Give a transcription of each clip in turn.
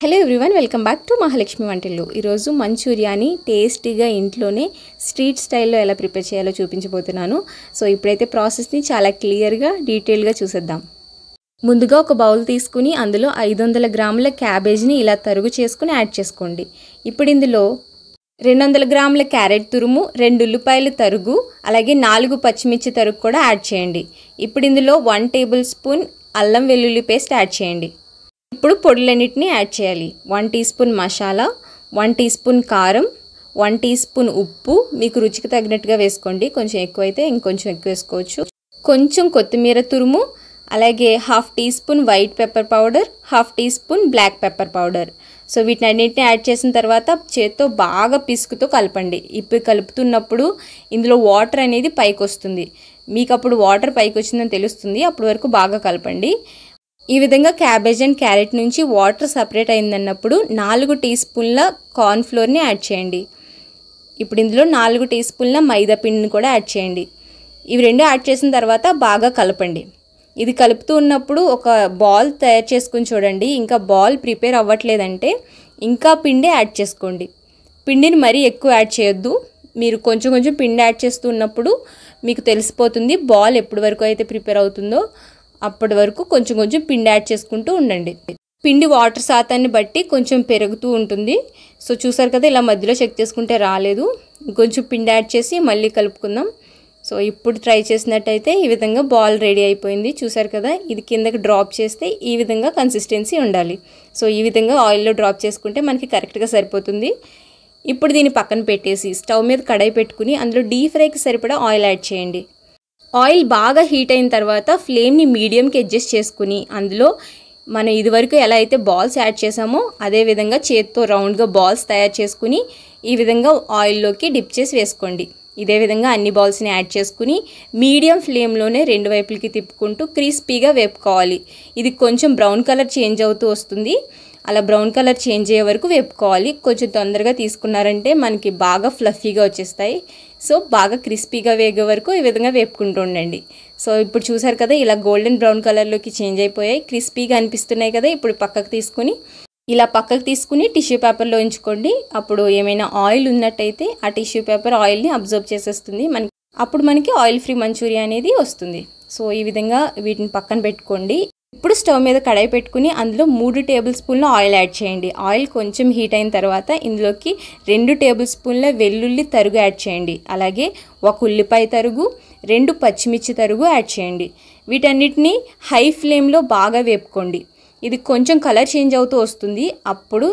hello everyone welcome back to Mahalakshmi వంటలు ఈరోజు మంచూరియాని టేస్టీగా ఇంట్లోనే స్ట్రీట్ స్టైల్లో ఎలా ప్రిపేర్ చేయాలో చూపించబోతున్నాను సో ఇప్పుడైతే ప్రాసెస్ని చాలా క్లియర్గా డీటెయిల్గా చూసేద్దాం ముందుగా ఒక బౌల్ తీసుకుని అందులో ఐదు వందల గ్రాముల క్యాబేజ్ని ఇలా తరుగు చేసుకుని యాడ్ చేసుకోండి ఇప్పుడు ఇందులో రెండు వందల గ్రాముల క్యారెట్ తురుము రెండు ఉల్లిపాయలు తరుగు అలాగే నాలుగు పచ్చిమిర్చి తరుగు కూడా యాడ్ చేయండి ఇప్పుడు ఇందులో వన్ టేబుల్ స్పూన్ అల్లం వెల్లుల్లి పేస్ట్ యాడ్ చేయండి ఇప్పుడు పొడులన్నిటిని యాడ్ చేయాలి one teaspoon masala one teaspoon కారం వన్ టీ స్పూన్ ఉప్పు మీకు రుచికి తగినట్టుగా వేసుకోండి కొంచెం ఎక్కువైతే ఇంకొంచెం ఎక్కువ వేసుకోవచ్చు కొంచెం కొత్తిమీర తురుము అలాగే half teaspoon white pepper powder half teaspoon black pepper powder so వీటిని అన్నింటిని యాడ్ చేసిన తర్వాత చేత్తో బాగా పిసుకుతో కలపండి ఇప్పుడు కలుపుతున్నప్పుడు ఇందులో వాటర్ అనేది పైకి వస్తుంది మీకు అప్పుడు వాటర్ పైకి వచ్చిందని తెలుస్తుంది అప్పటి వరకు బాగా కలపండి ఈ విధంగా క్యాబేజ్ అండ్ క్యారెట్ నుంచి వాటర్ సపరేట్ అయిందన్నప్పుడు నాలుగు టీ స్పూన్ల కార్న్ఫ్లోర్ని యాడ్ చేయండి ఇప్పుడు ఇందులో నాలుగు టీ స్పూన్ల మైదా పిండిని కూడా యాడ్ చేయండి ఇవి రెండు యాడ్ చేసిన తర్వాత బాగా కలపండి ఇది కలుపుతూ ఉన్నప్పుడు ఒక బాల్ తయారు చేసుకుని చూడండి ఇంకా బాల్ ప్రిపేర్ అవ్వట్లేదంటే ఇంకా పిండి యాడ్ చేసుకోండి పిండిని మరీ ఎక్కువ యాడ్ చేయొద్దు మీరు కొంచెం కొంచెం పిండి యాడ్ చేస్తూ ఉన్నప్పుడు మీకు తెలిసిపోతుంది బాల్ ఎప్పటి వరకు అయితే ప్రిపేర్ అవుతుందో అప్పటి వరకు కొంచెం కొంచెం పిండి యాడ్ చేసుకుంటూ ఉండండి పిండి వాటర్ శాతాన్ని బట్టి కొంచెం పెరుగుతూ ఉంటుంది సో చూసారు కదా ఇలా మధ్యలో చెక్ చేసుకుంటే రాలేదు కొంచెం పిండి యాడ్ చేసి మళ్ళీ కలుపుకుందాం సో ఇప్పుడు ట్రై చేసినట్టయితే ఈ విధంగా బాల్ రెడీ అయిపోయింది చూసారు కదా ఇది కిందకి డ్రాప్ చేస్తే ఈ విధంగా కన్సిస్టెన్సీ ఉండాలి సో ఈ విధంగా ఆయిల్లో డ్రాప్ చేసుకుంటే మనకి కరెక్ట్గా సరిపోతుంది ఇప్పుడు దీన్ని పక్కన పెట్టేసి స్టవ్ మీద కడాయి పెట్టుకుని అందులో డీప్ ఫ్రైకి సరిపడా ఆయిల్ యాడ్ చేయండి ఆయిల్ బాగా హీట్ అయిన తర్వాత ఫ్లేమ్ని మీడియంకి అడ్జస్ట్ చేసుకుని అందులో మనం ఇదివరకు ఎలా అయితే బాల్స్ యాడ్ చేసామో అదే విధంగా చేత్తో రౌండ్గా బాల్స్ తయారు చేసుకుని ఈ విధంగా ఆయిల్లోకి డిప్ చేసి వేసుకోండి ఇదే విధంగా అన్ని బాల్స్ని యాడ్ చేసుకుని మీడియం ఫ్లేమ్లోనే రెండు వైపులకి తిప్పుకుంటూ క్రిస్పీగా వేపుకోవాలి ఇది కొంచెం బ్రౌన్ కలర్ చేంజ్ అవుతూ వస్తుంది అలా బ్రౌన్ కలర్ చేంజ్ అయ్యే వరకు వేపుకోవాలి కొంచెం తొందరగా తీసుకున్నారంటే మనకి బాగా ఫ్లఫీగా వచ్చేస్తాయి సో బాగా క్రిస్పీగా వేగే వరకు ఈ విధంగా వేపుకుంటూ ఉండండి సో ఇప్పుడు చూసారు కదా ఇలా గోల్డెన్ బ్రౌన్ కలర్లోకి చేంజ్ అయిపోయాయి క్రిస్పీగా అనిపిస్తున్నాయి కదా ఇప్పుడు పక్కకు తీసుకుని ఇలా పక్కకు తీసుకుని టిష్యూ పేపర్లో ఉంచుకోండి అప్పుడు ఏమైనా ఆయిల్ ఉన్నట్టయితే ఆ టిష్యూ పేపర్ ఆయిల్ని అబ్జర్వ్ చేసేస్తుంది మనకి అప్పుడు మనకి ఆయిల్ ఫ్రీ మంచూరియా అనేది వస్తుంది సో ఈ విధంగా వీటిని పక్కన పెట్టుకోండి ఇప్పుడు స్టవ్ మీద కడాయి పెట్టుకుని అందులో మూడు టేబుల్ స్పూన్ల ఆయిల్ యాడ్ చేయండి ఆయిల్ కొంచెం హీట్ అయిన తర్వాత ఇందులోకి రెండు టేబుల్ స్పూన్ల వెల్లుల్లి తరుగు యాడ్ చేయండి అలాగే ఒక ఉల్లిపాయ తరుగు రెండు పచ్చిమిర్చి తరుగు యాడ్ చేయండి వీటన్నిటిని హై ఫ్లేమ్లో బాగా వేపుకోండి ఇది కొంచెం కలర్ చేంజ్ అవుతూ వస్తుంది అప్పుడు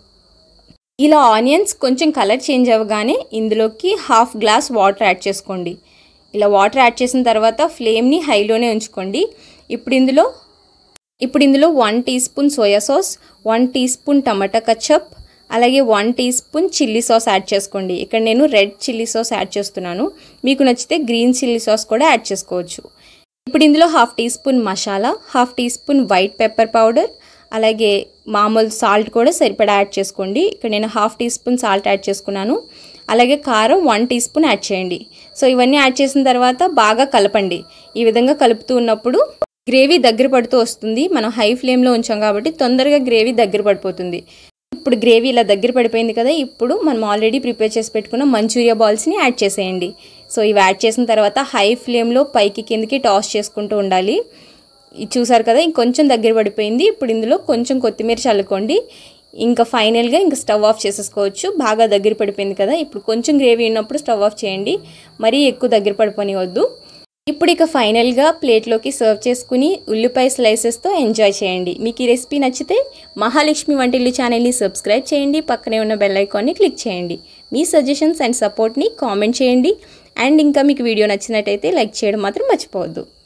ఇలా ఆనియన్స్ కొంచెం కలర్ చేంజ్ అవ్వగానే ఇందులోకి హాఫ్ గ్లాస్ వాటర్ యాడ్ చేసుకోండి ఇలా వాటర్ యాడ్ చేసిన తర్వాత ఫ్లేమ్ని హైలోనే ఉంచుకోండి ఇప్పుడు ఇందులో ఇప్పుడు ఇందులో one teaspoon soya sauce one teaspoon tomato ketchup అలాగే one teaspoon chilli sauce add చేసుకోండి ఇక్కడ నేను రెడ్ చిల్లీ సాస్ యాడ్ చేస్తున్నాను మీకు నచ్చితే గ్రీన్ చిల్లీ సాస్ కూడా యాడ్ చేసుకోవచ్చు ఇప్పుడు ఇందులో half teaspoon masala half teaspoon white pepper powder అలాగే మామూలు సాల్ట్ కూడా సరిపడా యాడ్ చేసుకోండి ఇక్కడ నేను half teaspoon salt add చేసుకున్నాను అలాగే కారం వన్ టీ స్పూన్ యాడ్ చేయండి సో ఇవన్నీ యాడ్ చేసిన తర్వాత బాగా కలపండి ఈ విధంగా కలుపుతూ ఉన్నప్పుడు గ్రేవీ దగ్గర పడుతూ వస్తుంది మనం హై ఫ్లేమ్లో ఉంచాం కాబట్టి తొందరగా గ్రేవీ దగ్గర పడిపోతుంది ఇప్పుడు గ్రేవీ ఇలా దగ్గర పడిపోయింది కదా ఇప్పుడు మనం ఆల్రెడీ ప్రిపేర్ చేసి పెట్టుకున్న మంచూరియా బాల్స్ని యాడ్ చేసేయండి సో ఇవి యాడ్ చేసిన తర్వాత హై ఫ్లేమ్లో పైకి కిందకి టాస్ చేసుకుంటూ ఉండాలి ఇది చూసారు కదా ఇంకొంచెం దగ్గర పడిపోయింది ఇప్పుడు ఇందులో కొంచెం కొత్తిమీర చల్లుకోండి ఇంకా ఫైనల్గా ఇంకా స్టవ్ ఆఫ్ చేసేసుకోవచ్చు బాగా దగ్గర పడిపోయింది కదా ఇప్పుడు కొంచెం గ్రేవీ ఉన్నప్పుడు స్టవ్ ఆఫ్ చేయండి మరీ ఎక్కువ దగ్గర పడిపోనివద్దు ఇప్పుడు ఇక ఫైనల్గా ప్లేట్లోకి సర్వ్ చేసుకుని ఉల్లిపాయ స్లైసెస్తో ఎంజాయ్ చేయండి మీకు ఈ రెసిపీ నచ్చితే మహాలక్ష్మి వంటిల్లు ఛానల్ని సబ్స్క్రైబ్ చేయండి పక్కనే ఉన్న బెల్ ఐకాన్ని క్లిక్ చేయండి మీ సజెషన్స్ అండ్ సపోర్ట్ని కామెంట్ చేయండి అండ్ ఇంకా మీకు వీడియో నచ్చినట్టయితే లైక్ చేయడం మాత్రం మర్చిపోవద్దు